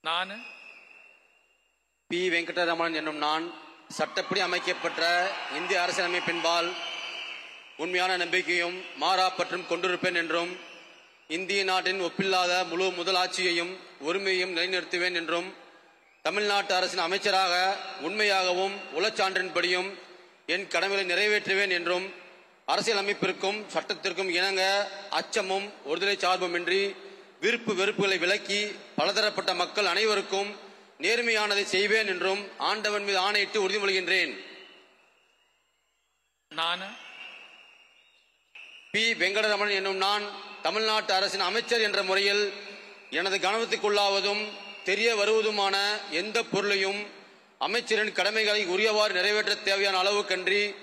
நான் பி வெங்கடரமணன் என்னும் நான் சட்டப்படி அமைக்கப்பட்ட இந்திய அரசியலமைப்பின்பால் உண்மையான நம்பிக்கையும் மாறா பற்றும் கொண்டிருப்பேன் என்றும் இந்திய நாட்டின் ஒப்பில்லாத முழு முதலாட்சியையும் உரிமையையும் நிலைநிறுத்துவேன் என்றும் தமிழ்நாட்டு அரசின் அமைச்சராக உண்மையாகவும் உளச்சான்றின்படியும் என் கடமைகளை நிறைவேற்றுவேன் என்றும் அரசியலமைப்பிற்கும் சட்டத்திற்கும் இணங்க அச்சமும் ஒருதலை சார்புமின்றி விருப்பு வெறுப்புகளை விலக்கி பலதரப்பட்ட மக்கள் அனைவருக்கும் நேர்மையானதை செய்வேன் என்றும் ஆண்டவன் மீது ஆணையிட்டு உறுதிமொழிகின்றேன் நான் பி வெங்கடரமணன் என்னும் நான் தமிழ்நாட்டு அரசின் அமைச்சர் என்ற முறையில் எனது கவனத்துக்குள்ளாவதும் தெரிய வருவதுமான எந்த பொருளையும் அமைச்சரின் கடமைகளை உரியவாறு நிறைவேற்ற தேவையான அளவுக்கன்றி